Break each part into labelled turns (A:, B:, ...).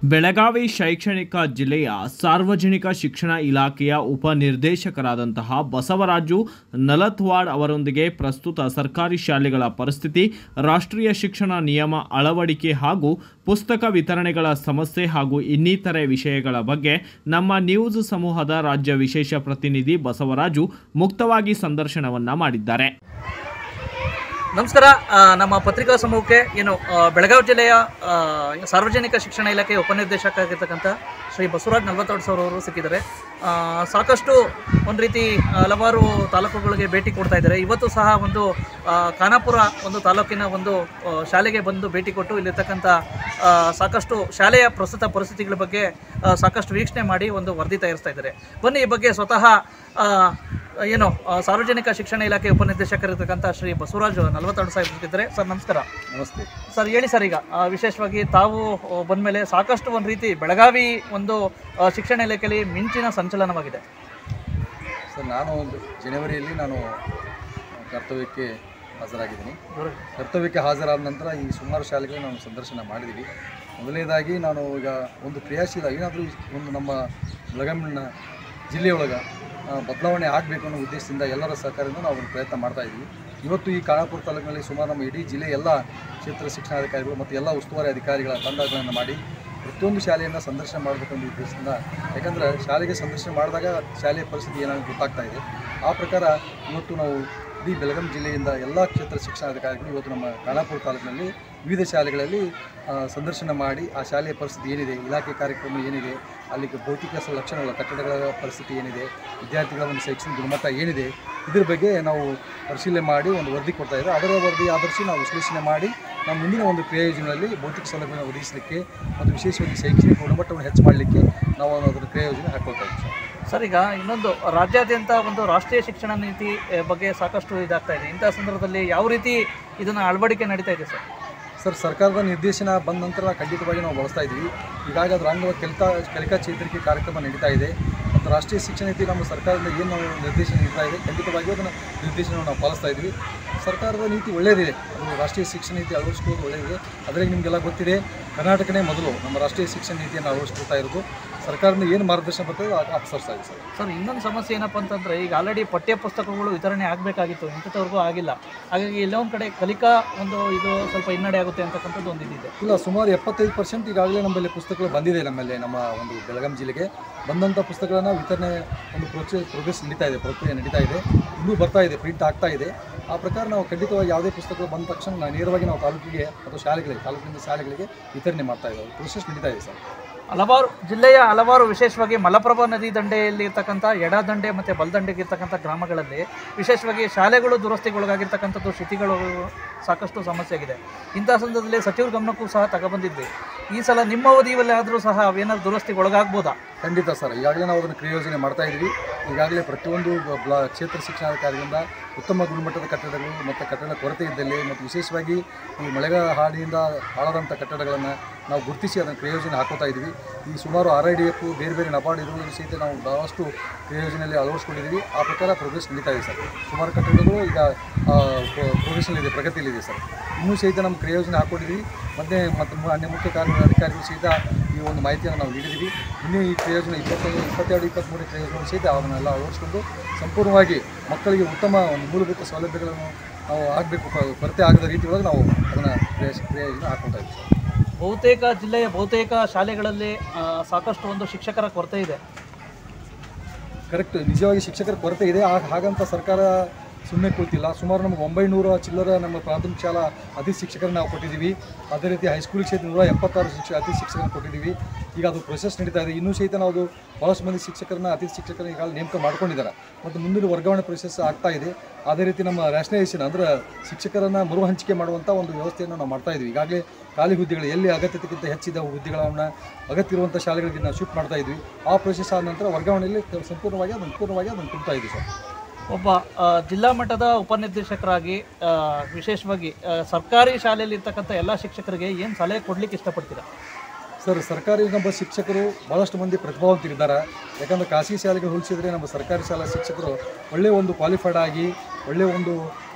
A: ಬೆಳಗಾವಿ ಶೈಕ್ಷಣಿಕ ಜಿಲ್ಲೆಯ ಸಾರ್ವಜನಿಕ ಶಿಕ್ಷಣ ಇಲಾಖೆಯ ಉಪನಿರ್ದೇಶಕರಾದಂತಹ ಬಸವರಾಜು ನಲತ್ವಾಡ್ ಅವರೊಂದಿಗೆ ಪ್ರಸ್ತುತ ಸರ್ಕಾರಿ ಶಾಲೆಗಳ ಪರಿಸ್ಥಿತಿ ರಾಷ್ಟ್ರೀಯ ಶಿಕ್ಷಣ ನಿಯಮ ಅಳವಡಿಕೆ ಹಾಗೂ ಪುಸ್ತಕ ವಿತರಣೆಗಳ ಸಮಸ್ಯೆ ಹಾಗೂ ಇನ್ನಿತರೆ ವಿಷಯಗಳ ಬಗ್ಗೆ ನಮ್ಮ ನ್ಯೂಸ್ ಸಮೂಹದ ರಾಜ್ಯ ವಿಶೇಷ ಪ್ರತಿನಿಧಿ ಬಸವರಾಜು ಮುಕ್ತವಾಗಿ ಸಂದರ್ಶನವನ್ನ ಮಾಡಿದ್ದಾರೆ
B: ನಮಸ್ಕಾರ ಆ, ನಮ್ಮ ಪತ್ರಿಕಾ ಸಮೂಹಕ್ಕೆ ಏನು ಆ, ಬೆಳಗಾವಿ ಜಿಲ್ಲೆಯ ಆ, ಸಾರ್ವಜನಿಕ ಶಿಕ್ಷಣ ಇಲಾಖೆಯ ಉಪನಿರ್ದೇಶಕ ಆಗಿರ್ತಕ್ಕಂಥ ಶ್ರೀ ಬಸವರಾಜ್ ನಲ್ವತ್ತಾಡ್ ಸರ್ ಅವರು ಸಿಕ್ಕಿದ್ದಾರೆ ಆ, ಸಾಕಷ್ಟು ಒಂದು ರೀತಿ ಹಲವಾರು ತಾಲೂಕುಗಳಿಗೆ ಭೇಟಿ ಕೊಡ್ತಾ ಇದ್ದಾರೆ ಇವತ್ತು ಸಹ ಒಂದು ಆ, ಖಾನಾಪುರ ಒಂದು ತಾಲೂಕಿನ ಒಂದು ಆ, ಶಾಲೆಗೆ ಬಂದು ಭೇಟಿ ಕೊಟ್ಟು ಇಲ್ಲಿರ್ತಕ್ಕಂಥ ಆ, ಸಾಕಷ್ಟು ಶಾಲೆಯ ಪ್ರಸ್ತುತ ಪರಿಸ್ಥಿತಿಗಳ ಬಗ್ಗೆ ಆ, ಸಾಕಷ್ಟು ವೀಕ್ಷಣೆ ಮಾಡಿ ಒಂದು ವರದಿ ತಯಾರಿಸ್ತಾ ಇದ್ದಾರೆ ಬನ್ನಿ ಈ ಬಗ್ಗೆ ಸ್ವತಃ ಆ, ಏನು ಆ, ಸಾರ್ವಜನಿಕ ಶಿಕ್ಷಣ ಇಲಾಖೆ ಉಪನಿರ್ದೇಶಕರಿರ್ತಕ್ಕಂಥ ಶ್ರೀ ಬಸವರಾಜ್ ನಲವತ್ತೆರಡು ಸಾಹೇಬ್ ಇದ್ದಾರೆ ಸರ್ ನಮಸ್ಕಾರ
C: ನಮಸ್ತೆ
B: ಸರ್ ಹೇಳಿ ಸರ್ ಈಗ ಆ, ವಿಶೇಷವಾಗಿ ತಾವು ಆ, ಬಂದ್ಮೇಲೆ ಸಾಕಷ್ಟು ಒಂದು ರೀತಿ ಬೆಳಗಾವಿ ಒಂದು ಆ, ಶಿಕ್ಷಣ ಇಲಾಖೆಯಲ್ಲಿ ಮಿಂಚಿನ ಸಂಚಲನವಾಗಿದೆ
C: ಸರ್ ನಾನು ಒಂದು ಜನವರಿಯಲ್ಲಿ ನಾನು ಕರ್ತವ್ಯಕ್ಕೆ ಹಾಜರಾಗಿದ್ದೀನಿ ಕರ್ತವ್ಯಕ್ಕೆ ಹಾಜರಾದ ನಂತರ ಈ ಸುಮಾರು ಶಾಲೆಗಳಿಗೆ ನಾವು ಸಂದರ್ಶನ ಮಾಡಿದ್ದೀವಿ ಮೊದಲನೇದಾಗಿ ನಾನು ಈಗ ಒಂದು ಕ್ರಿಯಾಶೀಲ ಏನಾದರೂ ಒಂದು ನಮ್ಮ ಬೆಳಗಾವಿನ ಜಿಲ್ಲೆಯೊಳಗೆ ಆ, ಬದಲಾವಣೆ ಆಗಬೇಕು ಅನ್ನೋ ಉದ್ದೇಶದಿಂದ ಎಲ್ಲರ ಸಹಕಾರದಿಂದ ನಾವು ಒಂದು ಪ್ರಯತ್ನ ಮಾಡ್ತಾ ಇದ್ದೀವಿ ಇವತ್ತು ಈ ಖಾನಾಪುರ ತಾಲೂಕಿನಲ್ಲಿ ಸುಮಾರು ನಮ್ಮ ಇಡೀ ಜಿಲ್ಲೆ ಎಲ್ಲ ಕ್ಷೇತ್ರ ಶಿಕ್ಷಣಾಧಿಕಾರಿಗಳು ಮತ್ತು ಎಲ್ಲ ಉಸ್ತುವಾರಿ ಅಧಿಕಾರಿಗಳ ತಂಡಗಳನ್ನು ಮಾಡಿ ಪ್ರತಿಯೊಂದು ಶಾಲೆಯನ್ನು ಸಂದರ್ಶನ ಮಾಡಬೇಕು ಅನ್ನೋ ಉದ್ದೇಶದಿಂದ ಯಾಕಂದರೆ ಶಾಲೆಗೆ ಸಂದರ್ಶನ ಮಾಡಿದಾಗ ಶಾಲೆಯ ಪರಿಸ್ಥಿತಿ ಏನಾಗುತ್ತೆ ಗೊತ್ತಾಗ್ತಾ ಇದೆ ಆ ಪ್ರಕಾರ ಇವತ್ತು ನಾವು ಇಡೀ ಬೆಳಗಾವಿ ಜಿಲ್ಲೆಯಿಂದ ಎಲ್ಲ ಕ್ಷೇತ್ರ ಶಿಕ್ಷಣಾಧಿಕಾರಿಗಳು ಇವತ್ತು ನಮ್ಮ ಖಾನಾಪುರ ತಾಲೂಕಿನಲ್ಲಿ ವಿವಿಧ ಶಾಲೆಗಳಲ್ಲಿ ಆ, ಸಂದರ್ಶನ ಮಾಡಿ ಆ ಶಾಲೆಯ ಪರಿಸ್ಥಿತಿ ಏನಿದೆ ಇಲಾಖೆ ಕಾರ್ಯಕ್ರಮ ಏನಿದೆ ಅಲ್ಲಿಗೆ ಭೌತಿಕ ಸ- ಲಕ್ಷಣಗಳ ಕಟ್ಟಡಗಳ ಪರಿಸ್ಥಿತಿ ಏನಿದೆ ವಿದ್ಯಾರ್ಥಿಗಳ ಒಂದು ಶೈಕ್ಷಣಿಕ ಗುಣಮಟ್ಟ ಏನಿದೆ ಇದ್ರ ಬಗ್ಗೆ ನಾವು ಪರಿಶೀಲನೆ ಮಾಡಿ ಒಂದು ವರದಿ ಕೊಡ್ತಾ ಇದ್ದೇವೆ ಅದರ ವರದಿ ಆಧರಿಸಿ ನಾವು ವಿಶ್ಲೇಷಣೆ ಮಾಡಿ ನಮ್ಮ ಮುಂದಿನ ಒಂದು ಕ್ರಿಯಾಯೋಜನೆಯಲ್ಲಿ ಭೌತಿಕ ಸೌಲಭ್ಯವನ್ನು ಒದಗಿಸಲಿಕ್ಕೆ ಮತ್ತು ವಿಶೇಷವಾಗಿ ಶೈಕ್ಷಣಿಕ ಗುಣಮಟ್ಟವನ್ನು ಹೆಚ್ಚು ಮಾಡಲಿಕ್ಕೆ ನಾವು ಅದರ ಕ್ರಿಯಾಯೋಜನೆ ಹಾಕೊಳ್ತಾ ಇದ್ದೀವಿ ಸರ್
B: ಸರ್ ಈಗ ಇನ್ನೊಂದು ರಾಜ್ಯಾದ್ಯಂತ ಒಂದು ರಾಷ್ಟ್ರೀಯ ಶಿಕ್ಷಣ ನೀತಿ ಆ, ಬಗ್ಗೆ ಸಾಕಷ್ಟು ಇದಾಗ್ತಾ ಇದೆ ಇಂಥ ಸಂದರ್ಭದಲ್ಲಿ ಯಾವ ರೀತಿ ಇದನ್ನು ಅಳವಡಿಕೆ ನಡೀತಾ ಇದೆ ಸರ್
C: ಸರ್ ಸರ್ಕಾರದ ನಿರ್ದೇಶನ ಬಂದ ನಂತರ ಖಂಡಿತವಾಗಿ ನಾವು ಬಳಸ್ತಾ ಇದ್ದೀವಿ ಹೀಗಾಗಿ ಅದರ ಅಂಗವಾಗಿ ಕಲಿಕಾ ಕಲಿಕಾ ಚೇತರಿಕೆ ಕಾರ್ಯಕ್ರಮ ನಡೀತಾ ಇದೆ ಮತ್ತು ರಾಷ್ಟ್ರೀಯ ಶಿಕ್ಷಣ ನೀತಿ ನಮ್ಮ ಸರ್ಕಾರದಿಂದ ಏನು ನಾವು ನಿರ್ದೇಶನ ನೀಡ್ತಾ ಇದೆ ಖಂಡಿತವಾಗಿಯೂ ಅದನ್ನು ನಿರ್ದೇಶನವನ್ನು ನಾವು ಪಾಲಿಸ್ತಾ ಇದ್ದೀವಿ ಸರ್ಕಾರದ ನೀತಿ ಒಳ್ಳೆಯದಿದೆ ಅದು ರಾಷ್ಟ್ರೀಯ ಶಿಕ್ಷಣ ನೀತಿ ಅಳವಡಿಸ್ಕೊಳ್ಳೋದು ಒಳ್ಳೆಯದಿದೆ ಅದರಲ್ಲಿ ನಿಮಗೆಲ್ಲ ಗೊತ್ತಿದೆ ಕರ್ನಾಟಕನೇ ಮೊದಲು ನಮ್ಮ ರಾಷ್ಟ್ರೀಯ ಶಿಕ್ಷಣ ನೀತಿಯನ್ನು ಅಳವಡಿಸ್ಕೊಳ್ತಾ ಇರೋದು ಸರ್ಕಾರದಿಂದ ಏನು ಮಾರ್ಗದರ್ಶನ ಬರ್ತದೆ ಅದು ಅನುಸರಿಸ್ತಾ ಇದೆ ಸರ್
B: ಸರ್ ಇನ್ನೊಂದು ಸಮಸ್ಯೆ ಏನಪ್ಪ ಅಂತಂದರೆ ಈಗ ಆಲ್ರೆಡಿ ಪಠ್ಯ ಪುಸ್ತಕಗಳು ವಿತರಣೆ ಆಗಬೇಕಾಗಿತ್ತು ಇಂಥವ್ರಿಗೂ ಆಗಿಲ್ಲ ಹಾಗಾಗಿ ಎಲ್ಲೋ ಒಂದು ಕಡೆ ಕಲಿಕಾ ಒಂದು ಇದು ಸ್ವಲ್ಪ ಹಿನ್ನಡೆ ಆಗುತ್ತೆ ಅಂತಕ್ಕಂಥದ್ದು ಒಂದು ಇದಿದೆ
C: ಇಲ್ಲ ಸುಮಾರು ಎಪ್ಪತ್ತೈದು ಪರ್ಸೆಂಟ್ ಈಗಾಗಲೇ ನಮ್ಮಲ್ಲಿ ಪುಸ್ತಕಗಳು ಬಂದಿದೆ ನಮ್ಮಲ್ಲಿ ನಮ್ಮ ಒಂದು ಬೆಳಗಾಂ ಜಿಲ್ಲೆಗೆ ಬಂದಂಥ ಪುಸ್ತಕಗಳನ್ನು ವಿತರಣೆ ಒಂದು ಪ್ರೊಸೆ ಪ್ರೋಗ್ರೆಸ್ ನಡೀತಾ ಇದೆ ಪ್ರಕ್ರಿಯೆ ನಡೀತಾ ಇದೆ ಇನ್ನೂ ಬರ್ತಾ ಇದೆ ಪ್ರಿಂಟ್ ಆಗ್ತಾ ಇದೆ ಆ ಪ್ರಕಾರ ನಾವು ಖಂಡಿತವಾಗಿ ಯಾವುದೇ ಪುಸ್ತಕಗಳು ಬಂದ ತಕ್ಷಣ ನಾವು ನೇರವಾಗಿ ನಾವು ತಾಲೂಕಿಗೆ ಅಥವಾ ಶಾಲೆಗಳಿಗೆ ತಾಲೂಕಿನಿಂದ ಶಾಲೆಗಳಿಗೆ ವಿತರಣೆ ಮಾಡ್ತಾ ಇದ್ದೇವೆ ಪ್ರೊಸೆಸ್ ನಡೀತಾ ಇದೆ ಸರ್
B: ಹಲವಾರು ಜಿಲ್ಲೆಯ ಹಲವಾರು ವಿಶೇಷವಾಗಿ ಮಲಪ್ರಭಾ ನದಿ ದಂಡೆಯಲ್ಲಿ ಇರ್ತಕ್ಕಂಥ ಎಡದಂಡೆ ಮತ್ತು ಬಲದಂಡೆಗೆ ಇರ್ತಕ್ಕಂಥ ಗ್ರಾಮಗಳಲ್ಲಿ ವಿಶೇಷವಾಗಿ ಶಾಲೆಗಳು ದುರಸ್ತಿಗೊಳಗಾಗಿರ್ತಕ್ಕಂಥದ್ದು ಸ್ಥಿತಿಗಳು ಸಾಕಷ್ಟು ಸಮಸ್ಯೆ ಆಗಿದೆ ಇಂಥ ಸಂದರ್ಭದಲ್ಲಿ ಸಚಿವರ ಗಮನಕ್ಕೂ ಸಹ ತಗೊಬಂದಿದ್ವಿ ಈ ಸಲ ನಿಮ್ಮ ಅವಧಿಯಲ್ಲಿ ಆದರೂ ಸಹ ಅವೇನಾದ್ರು ದುರಸ್ತಿಗೊಳಗಾಗ್ಬೋದಾ
C: ಖಂಡಿತ ಸರ್ ಈಗಾಗಲೇ ನಾವು ಅದನ್ನು ಕ್ರಿಯೋಜನೆ ಮಾಡ್ತಾ ಇದ್ವಿ ಈಗಾಗಲೇ ಪ್ರತಿಯೊಂದು ಬ- ಬ್ಲಾ ಕ್ಷೇತ್ರ ಶಿಕ್ಷಣಾಧಿಕಾರಿಗಳಿಂದ ಉತ್ತಮ ಗುಣಮಟ್ಟದ ಕಟ್ಟಡಗಳು ಮತ್ತು ಕಟ್ಟಡ ಕೊರತೆ ಇದ್ದಲ್ಲಿ ಮತ್ತು ವಿಶೇಷವಾಗಿ ಈ ಮಳೆಗಾಲ ಹಾನಿಯಿಂದ ಹಾಳಾದಂಥ ಕಟ್ಟಡಗಳನ್ನು ನಾವು ಗುರುತಿಸಿ ಅದನ್ನು ಕ್ರಿಯೋಜನೆ ಹಾಕೋತಾ ಇದ್ವಿ ಈ ಸುಮಾರು ಆರ್ ಐ ಡಿ ಎಫ್ ಬೇರೆ ಬೇರೆ ನಬಾರ್ಡ್ ಇರುವುದನ್ನು ಸಹಿತ ನಾವು ಬಹಳಷ್ಟು ಕ್ರಿಯೋಜನೆಯಲ್ಲಿ ಅಳವಡಿಸ್ಕೊಂಡಿದ್ದೀವಿ ಆ ಪ್ರಕಾರ ಪ್ರೋಗ್ರೆಸ್ ನಡೀತಾ ಇದೆ ಸರ್ ಸುಮಾರು ಕಟ್ಟಡಗಳು ಈಗ ಪ್ರೋಗ್ರೆಷನಲ್ಲಿದೆ ಪ್ರಗತಿಯಲ್ಲಿದೆ ಸರ್ ಇನ್ನೂ ಸಹಿತ ನಮ್ಮ ಕ್ರಿಯೋಜನೆ ಹಾಕ್ಕೊಂಡಿದ್ದೀವಿ ಮತ್ತು ಮತ್ತು ಮು- ಅನ್ಯ ಮುಖ್ಯ ಕಾರ್ಯ ಅಧಿಕಾರಿಗಳು ಸಹಿತ ಈ ಒಂದು ಮಾಹಿತಿಯನ್ನು ನಾವು ನೀಡಿದ್ದೀವಿ ಇನ್ನೂ ಈ ಪ್ರಯೋಜನ ಇಪ್ಪತ್ತೈದು ಇಪ್ಪತ್ತೆರಡು ಇಪ್ಪತ್ತ್ಮೂರು ಪ್ರಯೋಜನ ಸಹಿತ ಅವನ್ನೆಲ್ಲ ಅಳವಡಿಸ್ಕೊಂಡು ಸಂಪೂರ್ಣವಾಗಿ ಮಕ್ಕಳಿಗೆ ಉತ್ತಮ ಒಂದು ಮೂಲಭೂತ ಸೌಲಭ್ಯಗಳನ್ನು ನಾವು ಆಗಬೇಕು ಕೊರತೆ ಆಗದ ರೀತಿಯೊಳಗೆ ನಾವು ಅದನ್ನು ಪ್ರಯೋಜನ ಹಾಕ್ಕೊಳ್ತಾ ಇದ್ದೀವಿ ಸರ್
B: ಬಹುತೇಕ ಜಿಲ್ಲೆಯ ಬಹುತೇಕ ಶಾಲೆಗಳಲ್ಲಿ ಆ, ಸಾಕಷ್ಟು ಒಂದು ಶಿಕ್ಷಕರ ಕೊರತೆ ಇದೆ
C: ಕರೆಕ್ಟ್ ನಿಜವಾಗಿ ಶಿಕ್ಷಕರ ಕೊರತೆ ಇದೆ ಆ- ಹಾಗಂತ ಸರ್ಕಾರ ಸುಮ್ಮನೆ ಕೂತಿಲ್ಲ ಸುಮಾರು ನಮಗೆ ಒಂಬೈನೂರ ಚಿಲ್ಲರ ನಮ್ಮ ಪ್ರಾಥಮಿಕ ಶಾಲಾ ಅತಿ ಶಿಕ್ಷಕರನ್ನ ನಾವು ಕೊಟ್ಟಿದ್ದೀವಿ ಅದೇ ರೀತಿ ಹೈಸ್ಕೂಲ್ ಕ್ಷೇತ್ರ ನೂರ ಎಪ್ಪತ್ತಾರು ಶಿಕ್ಷಕ ಅತಿ ಶಿಕ್ಷಕರನ್ನ ಕೊಟ್ಟಿದ್ದೀವಿ ಈಗ ಅದು ಪ್ರೊಸೆಸ್ ನಡೀತಾ ಇದೆ ಇನ್ನೂ ಸಹಿತ ನಾವು ಅದು ಭಾಳಷ್ಟು ಮಂದಿ ಶಿಕ್ಷಕರನ್ನ ಅತಿ ಶಿಕ್ಷಕರನ್ನ ಈಗಾಗಲೇ ನೇಮಕ ಮಾಡ್ಕೊಂಡಿದ್ದಾರೆ ಮತ್ತು ಮುಂದಿನ ವರ್ಗಾವಣೆ ಪ್ರೊಸೆಸ್ ಆಗ್ತಾ ಇದೆ ಅದೇ ರೀತಿ ನಮ್ಮ ರ್ಯಾಷನೈಸೇಷನ್ ಅಂದರೆ ಶಿಕ್ಷಕರನ್ನು ಮರು ಹಂಚಿಕೆ ಮಾಡುವಂಥ ಒಂದು ವ್ಯವಸ್ಥೆಯನ್ನು ನಾವು ಮಾಡ್ತಾ ಇದ್ವಿ ಈಗಾಗಲೇ ಖಾಲಿ ಹುದ್ದೆಗಳು ಎಲ್ಲಿ ಅಗತ್ಯತೆಗಿಂತ ಹೆಚ್ಚಿದ ಹುದ್ದೆಗಳನ್ನು ಅಗತ್ಯ ಇರುವಂಥ ಶಾಲೆಗಳಿಗೆ ನಾವು ಶಿಫ್ಟ್ ಮಾಡ್ತಾ ಇದ್ವಿ ಆ ಪ್ರೊಸೆಸ್ ಆದ ನಂತರ ವರ್ಗಾವಣೆಯಲ್ಲಿ ಸಂಪೂರ್ಣವಾಗಿ ಅದನ್ನು ಪೂರ್ಣವಾಗಿ ಅದನ್ನು ತುಂಬ್ತಾ ಇದ್ವಿ ಸರ್
B: ಒಬ್ಬ ಆ, ಜಿಲ್ಲಾ ಮಟ್ಟದ ಉಪನಿರ್ದೇಶಕರಾಗಿ ಆ, ವಿಶೇಷವಾಗಿ ಆ, ಸರ್ಕಾರಿ ಶಾಲೆಯಲ್ಲಿ ಇರ್ತಕ್ಕಂಥ ಎಲ್ಲ ಶಿಕ್ಷಕರಿಗೆ ಏನು ಸಲಹೆ ಕೊಡ್ಲಿಕ್ಕೆ ಇಷ್ಟಪಡ್ತೀರಾ
C: ಸರ್ ಸರ್ಕಾರಿ ನಮ್ಮ ಶಿಕ್ಷಕರು ಭಾಳಷ್ಟು ಮಂದಿ ಪ್ರತಿಭಾವಂತರಿದ್ದಾರೆ ಯಾಕಂದರೆ ಖಾಸಗಿ ಶಾಲೆಗೆ ಹೋಲಿಸಿದರೆ ನಮ್ಮ ಸರ್ಕಾರಿ ಶಾಲಾ ಶಿಕ್ಷಕರು ಒಳ್ಳೆಯ ಒಂದು ಕ್ವಾಲಿಫೈಡ್ ಆಗಿ ಒಳ್ಳೆಯ ಒಂದು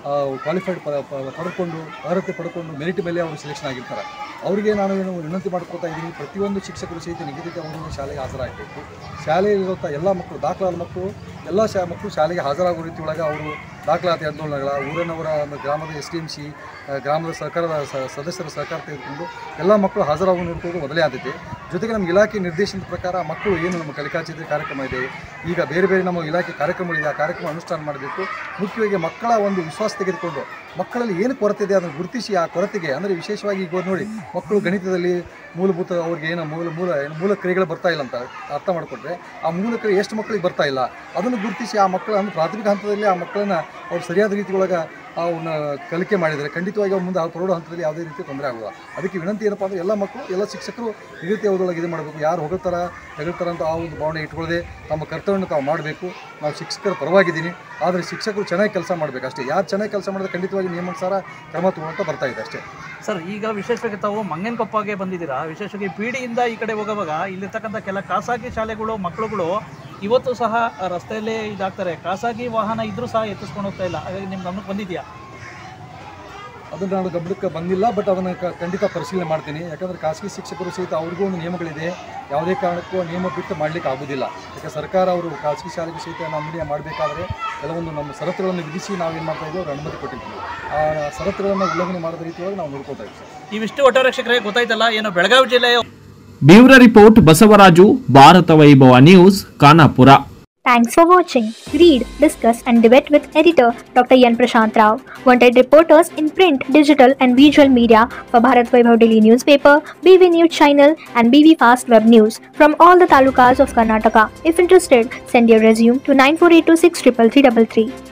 C: ಕ್ವಾಲಿಫೈಡ್ ಪಡ್ಕೊಂಡು ಅರ್ಹತೆ ಪಡ್ಕೊಂಡು ಮೆರಿಟ್ ಮೇಲೆ ಅವರು ಸೆಲೆಕ್ಷನ್ ಆಗಿರ್ತಾರೆ ಅವರಿಗೆ ನಾನು ಏನು ವಿನಂತಿ ಮಾಡ್ಕೊತಾ ಇದ್ದೀನಿ ಪ್ರತಿಯೊಂದು ಶಿಕ್ಷಕರು ಸಹಿತ ನಿಗದಿತ ಅವಧಿಗೆ ಶಾಲೆಗೆ ಹಾಜರಾಗಬೇಕು ಶಾಲೆಯಲ್ಲಿರುವಂಥ ಎಲ್ಲ ಮಕ್ಕಳು ದಾಖಲಾದ ಮಕ್ಕಳು ಎಲ್ಲ ಶಾ ಮಕ್ಕಳು ಶಾಲೆಗೆ ಹಾಜರಾಗೋ ರೀತಿ ಒಳಗೆ ಅವರು ದಾಖಲಾತಿ ಆಂದೋಲನಗಳ ಊರಿನವರ ಒಂದು ಗ್ರಾಮದ ಎಸ್ ಡಿ ಎಮ್ ಸಿ ಗ್ರಾಮದ ಸರ್ಕಾರದ ಸ- ಸದಸ್ಯರ ಸಹಕಾರ ತೆಗೆದುಕೊಂಡು ಎಲ್ಲ ಮಕ್ಕಳು ಹಾಜರಾಗುವ ನಿಂತುವುದು ಮೊದಲೇ ಆದ್ಯತೆ ಜೊತೆಗೆ ನಮ್ಮ ಇಲಾಖೆ ನಿರ್ದೇಶನದ ಪ್ರಕಾರ ಮಕ್ಕಳು ಏನು ನಮ್ಮ ಕಲಿಕಾಚಿತ್ರ ಕಾರ್ಯಕ್ರಮ ಇದೆ ಈಗ ಬೇರೆ ಬೇರೆ ನಮ್ಮ ಇಲಾಖೆ ಕಾರ್ಯಕ್ರಮಗಳಿದೆ ಆ ಕಾರ್ಯಕ್ರಮ ಅನುಷ್ಠಾನ ಮಾಡಬೇಕು ಮುಖ್ಯವಾಗಿ ಮಕ್ಕಳ ಒಂದು ವಿಶ್ವಾಸ ತೆಗೆದುಕೊಂಡು ಮಕ್ಕಳಲ್ಲಿ ಏನು ಕೊರತೆ ಇದೆ ಅದನ್ನು ಗುರುತಿಸಿ ಆ ಕೊರತೆಗೆ ಅಂದರೆ ವಿಶೇಷವಾಗಿ ಈಗ ನೋಡಿ ಮಕ್ಕಳು ಗಣಿತದಲ್ಲಿ ಮೂಲಭೂತ ಅವ್ರಿಗೆ ಏನು ಮೂಲ ಮೂಲ ಏನು ಮೂಲ ಕ್ರಿಯೆಗಳು ಬರ್ತಾ ಇಲ್ಲ ಅಂತ ಅರ್ಥ ಮಾಡಿಕೊಟ್ರೆ ಆ ಮೂಲ ಕ್ರಿಯೆ ಎಷ್ಟು ಮಕ್ಕಳಿಗೆ ಬರ್ತಾ ಇಲ್ಲ ಅದನ್ನು ಗುರುತಿಸಿ ಆ ಮಕ್ಕಳ ಅಂದ್ರೆ ಪ್ರಾಥಮಿಕ ಹಂತದಲ್ಲಿ ಆ ಮಕ್ಕಳನ್ನ ಅವ್ರು ಸರಿಯಾದ ರೀತಿ ಒಳಗೆ ಅವನ್ನ ಕಲಿಕೆ ಮಾಡಿದರೆ ಖಂಡಿತವಾಗಿ ಅವ್ರ ಮುಂದೆ ಆ ಪ್ರೌಢ ಹಂತದಲ್ಲಿ ಯಾವುದೇ ರೀತಿ ತೊಂದರೆ ಆಗೋಲ್ಲ ಅದಕ್ಕೆ ವಿನಂತಿ ಏನಪ್ಪ ಅಂದರೆ ಎಲ್ಲ ಮಕ್ಕಳು ಎಲ್ಲ ಶಿಕ್ಷಕರು ನಿಗದಿತ ಅವಧೊಳಗೆ ಇದು ಮಾಡಬೇಕು ಯಾರು ಹೊಗಳ್ತಾರ ಹೆಗಳ್ತಾರ ಅಂತ ಆ ಒಂದು ಭಾವನೆ ಇಟ್ಕೊಳ್ಳದೆ ತಮ್ಮ ಕರ್ತವ್ಯವನ್ನು ತಾವು ಮಾಡಬೇಕು ನಾವು ಶಿಕ್ಷಕರ ಪರವಾಗಿದ್ದೀನಿ ಆದರೆ ಶಿಕ್ಷಕರು ಚೆನ್ನಾಗಿ ಕೆಲಸ ಮಾಡಬೇಕು ಅಷ್ಟೇ ಯಾರು ಚೆನ್ನಾಗಿ ಕೆಲಸ ಮಾಡಿದ್ರೆ ಖಂಡಿತವಾಗಿ ನಿಯಮಾನುಸಾರ ಕ್ರಮ ತಗೊಳ್ತಾ ಬರ್ತಾ ಇದೆ ಅಷ್ಟೇ
B: ಸರ್ ಈಗ ವಿಶೇಷವಾಗಿ ತಾವು ಮಂಗನಕೊಪ್ಪಗೆ ಬಂದಿದ್ದೀರಾ ವಿಶೇಷವಾಗಿ ಪಿಡಿಯಿಂದ ಈ ಕಡೆ ಹೋಗುವಾಗ ಇಲ್ಲಿರ್ತಕ್ಕಂಥ ಕೆಲ ಖಾಸಗಿ ಶಾಲೆಗಳು ಮಕ್ಕಳುಗಳು ಇವತ್ತು ಸಹ ರಸ್ತೆಯಲ್ಲೇ ಇದಾಗ್ತಾರೆ ಖಾಸಗಿ ವಾಹನ ಇದ್ರೂ ಸಹ ಎತ್ತಿಸ್ಕೊಂಡು ಹೋಗ್ತಾ ಇಲ್ಲ ಹಾಗಾಗಿ ನಿಮ್ಮ ಗಮನಕ್ಕೆ ಬಂದಿದೆಯಾ
C: ಅದನ್ನು ನಾನು ಗಮನಕ್ಕೆ ಬಂದಿಲ್ಲ ಬಟ್ ಅದನ್ನು ಕ- ಖಂಡಿತ ಪರಿಶೀಲನೆ ಮಾಡ್ತೀನಿ ಯಾಕಂದರೆ ಖಾಸಗಿ ಶಿಕ್ಷಕರು ಸಹಿತ ಅವ್ರಿಗೂ ಒಂದು ನಿಯಮಗಳಿದೆ ಯಾವುದೇ ಕಾರಣಕ್ಕೂ ಆ ನಿಯಮ ಬಿಟ್ಟು ಮಾಡಲಿಕ್ಕೆ ಆಗೋದಿಲ್ಲ ಯಾಕೆ ಸರ್ಕಾರ ಅವರು ಖಾಸಗಿ ಶಾಲೆಗೆ ಸಹಿತ ನೋಂದಣಿ ಮಾಡಬೇಕಾದ್ರೆ ಕೆಲವೊಂದು ನಮ್ಮ ಷರತ್ತುಗಳನ್ನು ವಿಧಿಸಿ ನಾವೇನು ಮಾಡ್ತಾ ಇದ್ದೀವಿ ಅವ್ರು ಅನುಮತಿ ಕೊಟ್ಟಿದ್ದೀವಿ ಆ ಷರತ್ತುಗಳನ್ನು ಉಲ್ಲಂಘನೆ ಮಾಡದ ರೀತಿಯೊಳಗೆ ನಾವು ನೋಡ್ಕೊತಾ ಇದ್ದೀವಿ ಸರ್
B: ಇವಿಷ್ಟು ಒಟ್ಟಾರೆ ವೀಕ್ಷಕರೇ ಗೊತ್ತಾಯ್ತಲ್ಲ ಏನು ಬೆಳಗಾವಿ ಜಿಲ್ಲೆಯ
A: bureau report Basavaraju Bharata Vaibhava news Khanapur
D: Thanks for watching. Read, discuss, and debate with editor Dr. Yan Prashant Rao. Wanted reporters in print, digital, and visual media for Bharat Vaibhav Daily Newspaper, BV News Channel, and BV Fast Web News from all the talukas of Karnataka. If interested, send your resume to 9482633333.